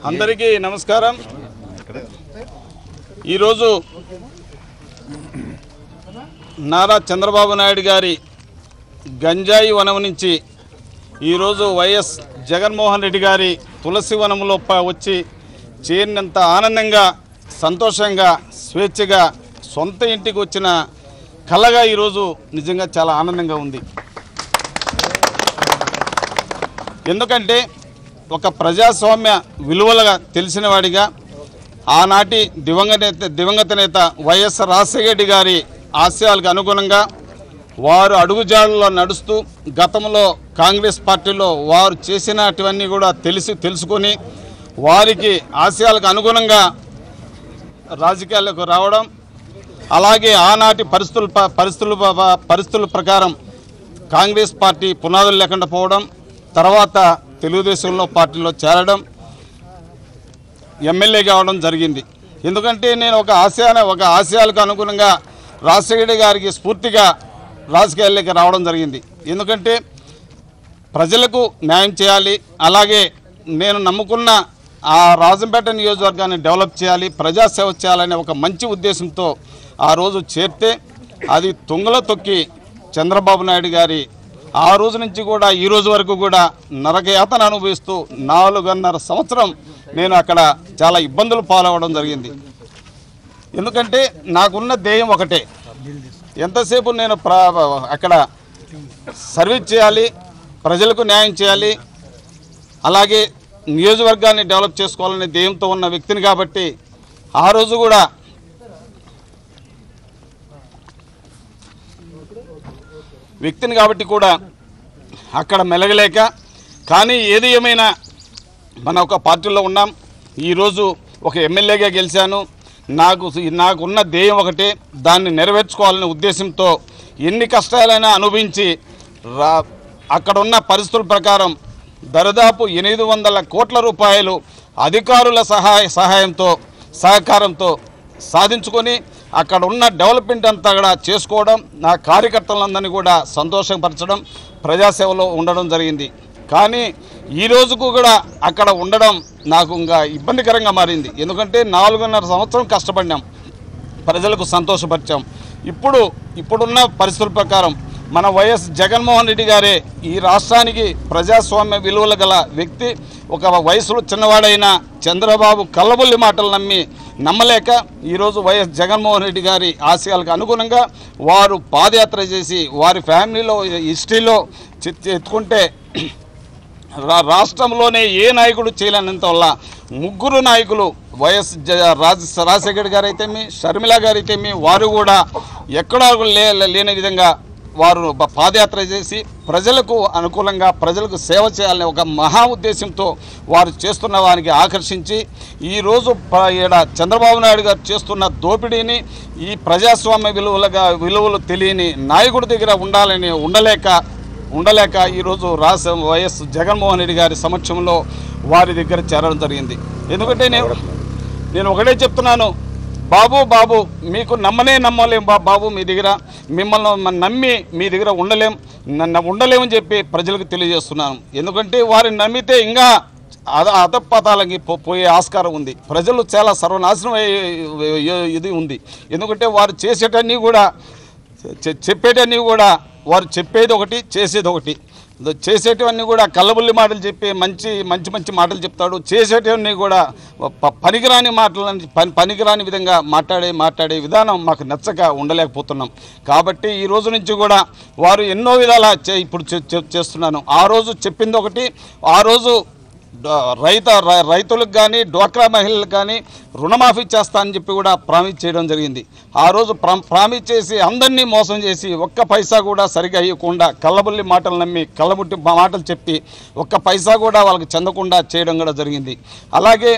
అందరికీ నమస్కారం ఈరోజు నారా చంద్రబాబు నాయుడు గారి గంజాయి వనం నుంచి ఈరోజు వైఎస్ జగన్మోహన్ రెడ్డి గారి తులసి వనంలో ప- వచ్చి చేరినంత ఆనందంగా సంతోషంగా స్వేచ్ఛగా సొంత ఇంటికి వచ్చిన కలగా ఈరోజు నిజంగా చాలా ఆనందంగా ఉంది ఎందుకంటే ఒక ప్రజాస్వామ్య విలువలుగా తెలిసిన వాడిగా ఆనాటి దివంగత నేత దివంగత నేత వైఎస్ రాజశేఖర రెడ్డి గారి ఆశయాలకు అనుగుణంగా వారు అడుగుజాడల్లో నడుస్తూ గతంలో కాంగ్రెస్ పార్టీలో వారు చేసినటువన్నీ కూడా తెలిసి తెలుసుకొని వారికి ఆశయాలకు అనుగుణంగా రాజకీయాలకు రావడం అలాగే ఆనాటి పరిస్థితుల ప- పరిస్థితుల ప- ప- పరిస్థితుల ప్రకారం కాంగ్రెస్ పార్టీ పునాదులు లేకుండా పోవడం తర్వాత తెలుగుదేశంలో పార్టీలో చేరడం ఎమ్మెల్యే కావడం జరిగింది ఎందుకంటే నేను ఒక ఆశయాన ఒక ఆశయాలకు అనుగుణంగా రాజశేఖర గారికి స్ఫూర్తిగా రాజకీయాల్లోకి రావడం జరిగింది ఎందుకంటే ప్రజలకు న్యాయం చేయాలి అలాగే నేను నమ్ముకున్న ఆ రాజంపేట నియోజకవర్గాన్ని డెవలప్ చేయాలి ప్రజాసేవ చేయాలనే ఒక మంచి ఉద్దేశంతో ఆ రోజు చేరితే అది తుంగలో తొక్కి చంద్రబాబు నాయుడు గారి ఆ రోజు నుంచి కూడా ఈ రోజు వరకు కూడా నరకయాతన అనుభవిస్తూ నాలుగున్నర సంవత్సరం నేను అక్కడ చాలా ఇబ్బందులు పాలవడం జరిగింది ఎందుకంటే నాకున్న ధ్యేయం ఒకటే ఎంతసేపు నేను ప్ర అక్కడ సర్వీస్ చేయాలి ప్రజలకు న్యాయం చేయాలి అలాగే నియోజకవర్గాన్ని డెవలప్ చేసుకోవాలనే ధ్యేయంతో ఉన్న వ్యక్తిని కాబట్టి ఆ రోజు కూడా వ్యక్తిని కాబట్టి కూడా అక్కడ మెలగలేక కానీ ఏది ఏమైనా మన ఒక పార్టీలో ఉన్నాం ఈరోజు ఒక ఎమ్మెల్యేగా గెలిచాను నాకు నాకున్న ధ్యేయం ఒకటే దాన్ని నెరవేర్చుకోవాలనే ఉద్దేశంతో ఎన్ని కష్టాలైనా అనుభవించి రా అక్కడ ఉన్న పరిస్థితుల ప్రకారం దరిదాపు ఎనిమిది వందల కోట్ల రూపాయలు అధికారుల సహాయ సహాయంతో సహకారంతో సాధించుకొని అక్కడ ఉన్న డెవలప్మెంట్ అంతా కూడా చేసుకోవడం నా కార్యకర్తలందరినీ కూడా సంతోషపరచడం ప్రజాసేవలో ఉండడం జరిగింది కానీ ఈ రోజుకు కూడా అక్కడ ఉండడం నాకు ఇంకా ఇబ్బందికరంగా మారింది ఎందుకంటే నాలుగున్నర సంవత్సరం కష్టపడినాం ప్రజలకు సంతోషపరిచాం ఇప్పుడు ఇప్పుడున్న పరిస్థితుల ప్రకారం మన వైఎస్ జగన్మోహన్ రెడ్డి గారే ఈ రాష్ట్రానికి ప్రజాస్వామ్య విలువలు గల వ్యక్తి ఒక వయసులో చిన్నవాడైన చంద్రబాబు కల్లబొల్లి మాటలు నమ్మి నమ్మలేక ఈరోజు వైఎస్ జగన్మోహన్ రెడ్డి గారి ఆశయాలకు అనుగుణంగా వారు పాదయాత్ర చేసి వారి ఫ్యామిలీలో హిస్టరీలో చె- ఎత్తుకుంటే రా రాష్ట్రంలోనే ఏ నాయకుడు చేయలేనంత వల్ల ముగ్గురు నాయకులు వైఎస్ జ- రాజ రాజశేఖర్ గారు అయితేమి షర్మిల గారు అయితేమి వారు కూడా ఎక్కడా లే లేని విధంగా వారు బ- పాదయాత్ర చేసి ప్రజలకు అనుకూలంగా ప్రజలకు సేవ చేయాలనే ఒక మహా ఉద్దేశంతో వారు చేస్తున్న వారికి ఆకర్షించి ఈరోజు ప- ఈడ చంద్రబాబు నాయుడు గారు చేస్తున్న దోపిడీని ఈ ప్రజాస్వామ్య విలువలుగా విలువలు తెలియని నాయకుడి దగ్గర ఉండాలని ఉండలేక ఉండలేక ఈరోజు రాష్ట్ర వైఎస్ జగన్మోహన్ రెడ్డి గారి సమక్షంలో వారి దగ్గర చేరడం జరిగింది ఎందుకంటే నేను నేను ఒకటే చెప్తున్నాను బాబు బాబు మీకు నమ్మనే నమ్మలేం బా బాబు మీ దగ్గర మిమ్మల్ని మ- నమ్మి మీ దగ్గర ఉండలేం నన్ను ఉండలేమని చెప్పి ప్రజలకు తెలియజేస్తున్నాను ఎందుకంటే వారిని నమ్మితే ఇంకా అద అధపతాలకి పో- పోయే ఆస్కారం ఉంది ప్రజలు చాలా సర్వనాశనం అయ్యే ఇది ఉంది ఎందుకంటే వారు చేసేటన్నీ కూడా చె- చెప్పేటన్నీ కూడా వారు చెప్పేది ఒకటి చేసేది ఒకటి ద- చేసేటివన్నీ కూడా కళ్ళబుల్లి మాటలు చెప్పి మంచి మంచి మంచి మాటలు చెప్తాడు చేసేటివన్నీ కూడా ప- పనికిరాని మాటలని పని పనికిరాని విధంగా మాట్లాడే మాట్లాడే విధానం మాకు నచ్చక ఉండలేకపోతున్నాం కాబట్టి ఈ రోజు నుంచి కూడా వారు ఎన్నో విధాల చే- ఇప్పుడు చే- చే- చేస్తున్నాను ఆ రోజు చెప్పింది ఒకటి ఆ రోజు డ- రైత రై- రైతులకు కానీ డ్వాక్రా మహిళలకు కానీ రుణమాఫీ చేస్తా అని చెప్పి కూడా ప్రామిస్ చేయడం జరిగింది ఆ రోజు ప్రా- ప్రామిస్ చేసి అందరినీ మోసం చేసి ఒక్క పైసా కూడా సరిగా ఇవ్వకుండా కళ్ళబుల్లి మాటలు నమ్మి కళ్ళబుట్టి మా- మాటలు చెప్పి ఒక్క పైసా కూడా వాళ్ళకి చెందకుండా చేయడం కూడా జరిగింది అలాగే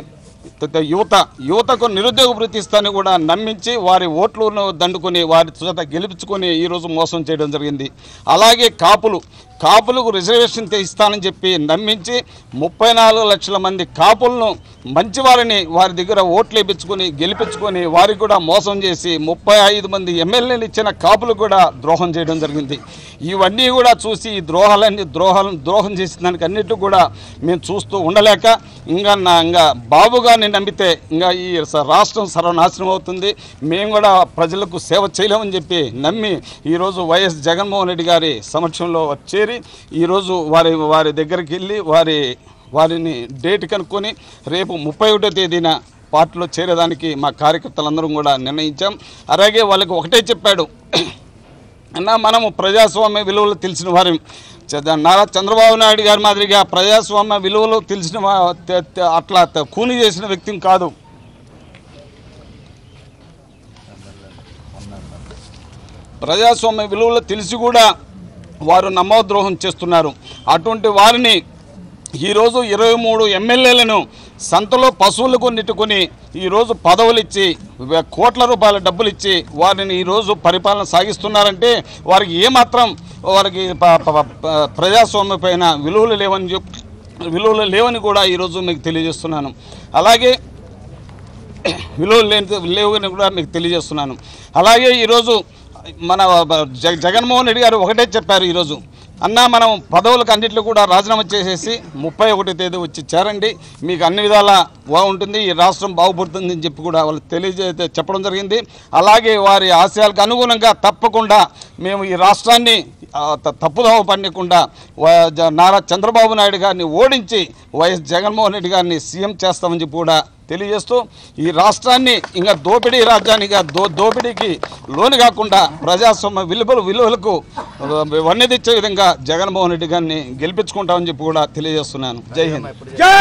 త- యువత యువతకు నిరుద్యోగ వృత్తి ఇస్తానని కూడా నమ్మించి వారి ఓట్లను దండుకొని వారి చేత గెలిపించుకొని ఈరోజు మోసం చేయడం జరిగింది అలాగే కాపులు కాపులకు రిజర్వేషన్ ఇస్తానని చెప్పి నమ్మించి ముప్పై నాలుగు లక్షల మంది కాపులను మంచివారిని వారి దగ్గర ఓట్లు వేయించుకొని గెలిపించుకొని వారికి కూడా మోసం చేసి ముప్పై ఐదు మంది ఎమ్మెల్యేలు ఇచ్చిన కాపులు కూడా ద్రోహం చేయడం జరిగింది ఇవన్నీ కూడా చూసి ఈ ద్రోహాలన్నీ ద్రోహాలను ద్రోహం చేసిన దానికి అన్నిటి కూడా మేము చూస్తూ ఉండలేక ఇంకా నా ఇంకా బాబు గారిని నమ్మితే ఇంకా ఈ స- రాష్ట్రం సర్వనాశనం అవుతుంది మేము కూడా ప్రజలకు సేవ చేయలేమని చెప్పి నమ్మి ఈరోజు వైఎస్ జగన్మోహన్ రెడ్డి గారి సమక్షంలో చేరి ఈరోజు వారి వారి దగ్గరికి వెళ్ళి వారి వారిని డేట్ కనుక్కొని రేపు ముప్పై ఒకటో తేదీన పార్టీలో చేరేదానికి మా కార్యకర్తలందరం కూడా నిర్ణయించాం అలాగే వాళ్ళకి ఒకటే చెప్పాడు అన్న మనము ప్రజాస్వామ్య విలువలు తెలిసిన వారి నారా చంద్రబాబు నాయుడు గారి మాదిరిగా ప్రజాస్వామ్య విలువలు తెలిసిన వా- తె- తె- అట్లా త- కూని చేసిన వ్యక్తిని కాదు ప్రజాస్వామ్య విలువలు తెలిసి కూడా వారు నమ్మద్రోహం చేస్తున్నారు అటువంటి వారిని ఈరోజు ఇరవై మూడు ఎమ్మెల్యేలను సంతలో పశువులకు నెట్టుకొని ఈరోజు పదవులు ఇచ్చి వే- కోట్ల రూపాయల డబ్బులు ఇచ్చి వారిని ఈరోజు పరిపాలన సాగిస్తున్నారంటే వారికి ఏమాత్రం వారికి ప- ప- ప- ప్రజాస్వామ్య పైన విలువలు లేవని చెప్ విలువలు లేవని కూడా ఈరోజు మీకు తెలియజేస్తున్నాను అలాగే విలువలు లేని లేవని కూడా మీకు తెలియజేస్తున్నాను అలాగే ఈరోజు మన జగ జగన్మోహన్ రెడ్డి గారు ఒకటే చెప్పారు ఈరోజు అన్న మనం పదవులకు అన్నింటిలో కూడా రాజీనామా చేసేసి ముప్పై ఒకటి తేదీ వచ్చి చేరండి మీకు అన్ని విధాలా బాగుంటుంది ఈ రాష్ట్రం బాగుపడుతుంది అని చెప్పి కూడా వాళ్ళు తెలియజే చెప్పడం జరిగింది అలాగే వారి ఆశయాలకు అనుగుణంగా తప్పకుండా మేము ఈ రాష్ట్రాన్ని ఆ, త- తప్పుదోవ పడకుండా వా- జ- నారా చంద్రబాబు నాయుడు గారిని ఓడించి వైఎస్ జగన్మోహన్ రెడ్డి గారిని సీఎం చేస్తామని చెప్పి కూడా తెలియజేస్తూ ఈ రాష్ట్రాన్ని ఇంకా దోపిడీ రాజ్యానిగా దో దోపిడీకి లోను కాకుండా ప్రజాస్వామ్య విలువలు విలువలకు వన్నె తెచ్చే విధంగా జగన్మోహన్ రెడ్డి గారిని గెలిపించుకుంటామని చెప్పి కూడా తెలియజేస్తున్నాను జై హింద్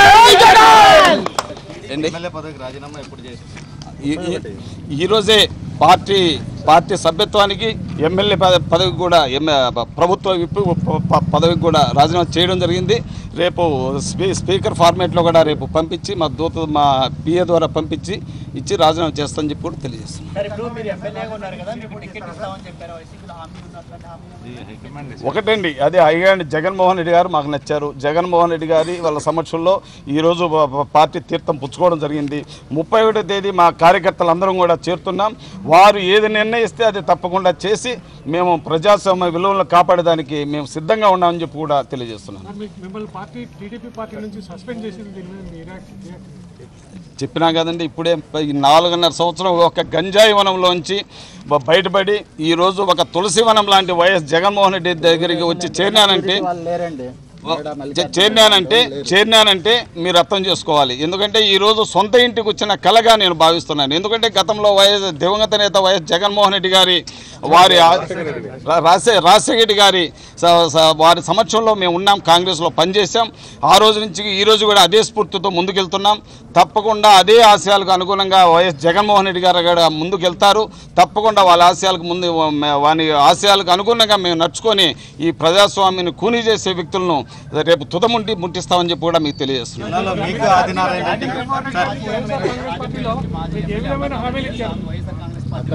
ఏంటి ఎమ్మెల్యే పదవికి రాజీనామా ఎప్పుడు చేసింది ఈ- ఈ- ఈరోజే పార్టీ పార్టీ సభ్యత్వానికి ఎమ్మెల్యే పద- పదవికి కూడా ఎమ్మె ప్రభుత్వ విప్ ప- ప- పదవికి కూడా రాజీనామా చేయడం జరిగింది రేపు స్పీ స్పీకర్ ఫార్మేట్లో కూడా రేపు పంపించి మా దూత మా పిఏ ద్వారా పంపించి ఇచ్చి రాజీనామా చేస్తామని చెప్పి కూడా తెలియజేస్తున్నాం సార్ ఇప్పుడు మీరు ఎమ్మెల్యేగా ఉన్నారు కదా మీకు టికెట్ ఇస్తామని చెప్పారు వైసీపీలో హామీ ఉన్నట్లయితే హామీ ఉంది. ఒకటండి అదే అయ్యండి జగన్మోహన్ రెడ్డి గారు మాకు నచ్చారు జగన్మోహన్ రెడ్డి గారి వాళ్ళ సమక్షంలో ఈరోజు ప- ప- పార్టీ తీర్థం పుచ్చుకోవడం జరిగింది ముప్పై ఒకటో తేదీ మా కార్యకర్తలందరం కూడా చేరుతున్నాం వారు ఏది నిర్ణయిస్తే అది తప్పకుండా చేసి మేము ప్రజాస్వామ్య విలువలను కాపాడడానికి మేము సిద్ధంగా ఉన్నామని చెప్పి కూడా తెలియజేస్తున్నాను సార్, మీకు మిమ్మల్ని పార్టీ టీడీపీ పార్టీ నుంచి సస్పెండ్ చేసింది దీని మీద మీ రియాక్ట్ రియాక్ట్ చెప్పినా కదండి ఇప్పుడే ప- ఈ నాలుగున్నర సంవత్సరం ఒక గంజాయి వనంలోంచి బ- బయటపడి ఈరోజు ఒక తులసి వనం లాంటి వైఎస్ జగన్మోహన్ రెడ్డి దగ్గరికి వచ్చి చేరినానంటే వాళ్ళు లేరండి చే- చేరినానంటే చేరినానంటే మీరు అర్థం చేసుకోవాలి ఎందుకంటే ఈరోజు సొంత ఇంటికి వచ్చిన కలగా నేను భావిస్తున్నాను ఎందుకంటే గతంలో వైఎస్ దివంగత నేత వైఎస్ జగన్మోహన్ రెడ్డి గారి వారి ఆ- రా- రాజశే రాజశేఖర రెడ్డి గారి స- స- వారి సమక్షంలో మేము ఉన్నాం కాంగ్రెస్లో పనిచేసాం ఆ రోజు నుంచి ఈ రోజు కూడా అదే స్ఫూర్తితో ముందుకెళ్తున్నాం తప్పకుండా అదే ఆశయాలకు అనుగుణంగా వైఎస్ జగన్మోహన్ రెడ్డి గారు కూడా ముందుకెళ్తారు తప్పకుండా వాళ్ళ ఆశయాలకు ముందు వాని ఆశయాలకు అనుగుణంగా మేము నడుచుకొని ఈ ప్రజాస్వామ్యాన్ని కూనీ చేసే వ్యక్తులను రేపు తుదముంటి ముట్టిస్తామని చెప్పి కూడా మీకు తెలియజేస్తున్నాను జిల్లాలో మీకు ఆదినారాయణ రెడ్డి సార్ పార్టీలో మీకు ఏ విధమైన హామీలు ఇచ్చారు వైఎస్ఆర్ కాంగ్రెస్ పార్టీ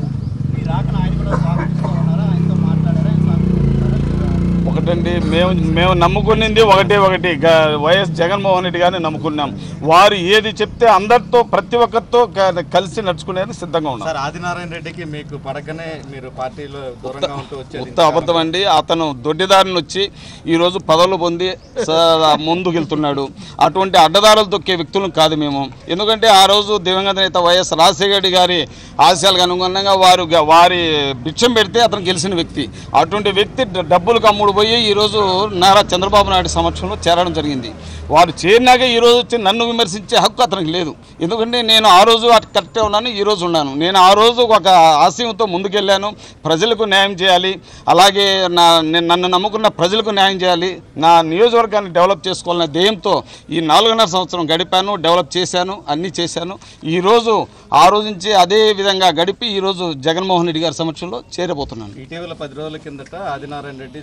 మీ రాకన ఆయన కూడా స్వాగతిస్తూ ఉన్నారా ఆయనతో మాట్లాడారా ఆయన స్వాగతిస్తున్నారా? ఒకటండి మేము మేము నమ్ముకునింది ఒకటే ఒకటి గ- వైఎస్ జగన్మోహన్ రెడ్డి గారిని నమ్ముకున్నాం వారు ఏది చెప్తే అందరితో ప్రతి ఒక్కరితో క- కలిసి నడుచుకునేది సిద్ధంగా ఉన్నాం సార్ ఆదినారాయణ రెడ్డికి మీకు పడకనే మీరు పార్టీలో దూరంగా ఉంటూ వచ్చేది ఉత్త అబద్ధం అండి అతను దొడ్డిదారిని వచ్చి ఈరోజు పదవులు పొంది స- ముందుకు వెళ్తున్నాడు అటువంటి అడ్డదారులు తొక్కే వ్యక్తులను కాదు మేము ఎందుకంటే ఆ రోజు దివంగత నేత వైఎస్ రాజశేఖర రెడ్డి గారి ఆశయాలకు అనుగుణంగా వారు గ- వారి భిక్షం పెడితే అతను గెలిచిన వ్యక్తి అటువంటి వ్యక్తి డ- డబ్బులకు అమ్ముడు పోయి ఈరోజు నారా చంద్రబాబు నాయుడు సమక్షంలో చేరడం జరిగింది వారు చేరినాక ఈరోజు వచ్చి నన్ను విమర్శించే హక్కు అతనికి లేదు ఎందుకంటే నేను ఆ రోజు అటు కరెక్టే ఉన్నాను ఈ రోజు ఉన్నాను నేను ఆ రోజు ఒక ఆశయంతో ముందుకెళ్ళాను ప్రజలకు న్యాయం చేయాలి అలాగే నా నేను నన్ను నమ్ముకున్న ప్రజలకు న్యాయం చేయాలి నా నియోజకవర్గాన్ని డెవలప్ చేసుకోవాలనే ధ్యేయంతో ఈ నాలుగున్నర సంవత్సరం గడిపాను డెవలప్ చేశాను అన్నీ చేశాను ఈరోజు ఆ రోజు నుంచి అదే విధంగా గడిపి ఈరోజు జగన్మోహన్ రెడ్డి గారి సమక్షంలో చేరబోతున్నాను ఇటీవల పది రోజుల కిందట ఆదినారాయణ రెడ్డి శ్రీనివాసరావు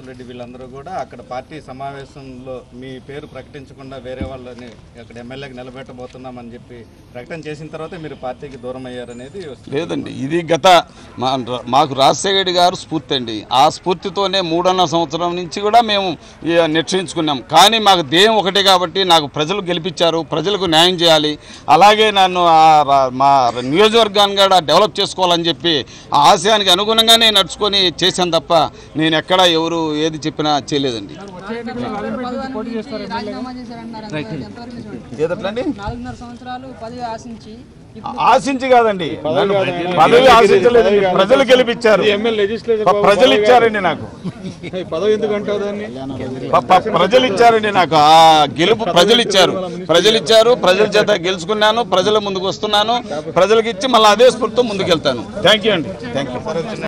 శ్రీనివాసులు రెడ్డి వీళ్ళందరూ కూడా అక్కడ పార్టీ సమావేశంలో మీ పేరు ప్రకటించకుండా వేరే వాళ్ళని అక్కడ ఎమ్మెల్యేకి నిలబెట్టబోతున్నామని చెప్పి ప్రకటన చేసిన తర్వాత మీరు పార్టీకి దూరం అయ్యారనేది వస్తుంది. లేదండి ఇది గత మా మాకు రాజశేఖర రెడ్డి గారు స్ఫూర్తి అండి ఆ స్ఫూర్తితోనే మూడున్నర సంవత్సరం నుంచి కూడా మేము ఈ నిశ్చయించుకున్నాం కానీ మాకు ధ్యేయం ఒకటే కాబట్టి నాకు ప్రజలు గెలిపించారు ప్రజలకు న్యాయం చేయాలి అలాగే నన్ను ఆ రా- మా నియోజకవర్గాన్ని కూడా డెవలప్ చేసుకోవాలని చెప్పి ఆ ఆశయానికి అనుగుణంగానే నడుచుకొని చేశాను తప్ప నేను ఎక్కడ ఎవరు ఏది చెప్పినా చేయలేదండి వచ్చే ఎన్నికల్లో రాజంపేట నుంచి పోటీ చేస్తారు రాజీనామా చేశారన్నారు ఎంతవరకు నిజమండి? ఏదట్లండి నాలుగున్నర సంవత్సరాలు పదవి ఆశించి ఇప్పుడు ఆశించి కాదండి నన్ను పదవి ఆశించలేదండి ప్రజలు గెలిపించారు ప- ప్రజలు ఇచ్చారండి నాకు పదవి ఎందుకు అంటావు దాన్ని ప- ప- ప్రజలు ఇచ్చారండి నాకు ఆ గెలుపు ప్రజలు ఇచ్చారు ప్రజలు ఇచ్చారు ప్రజల చేత గెలుచుకున్నాను ప్రజల ముందుకు వస్తున్నాను ప్రజలకు ఇచ్చి మళ్ళీ అదే స్ఫూర్తితో ముందుకెళ్తాను థ్యాంక్ యూ అండి థ్యాంక్ యూ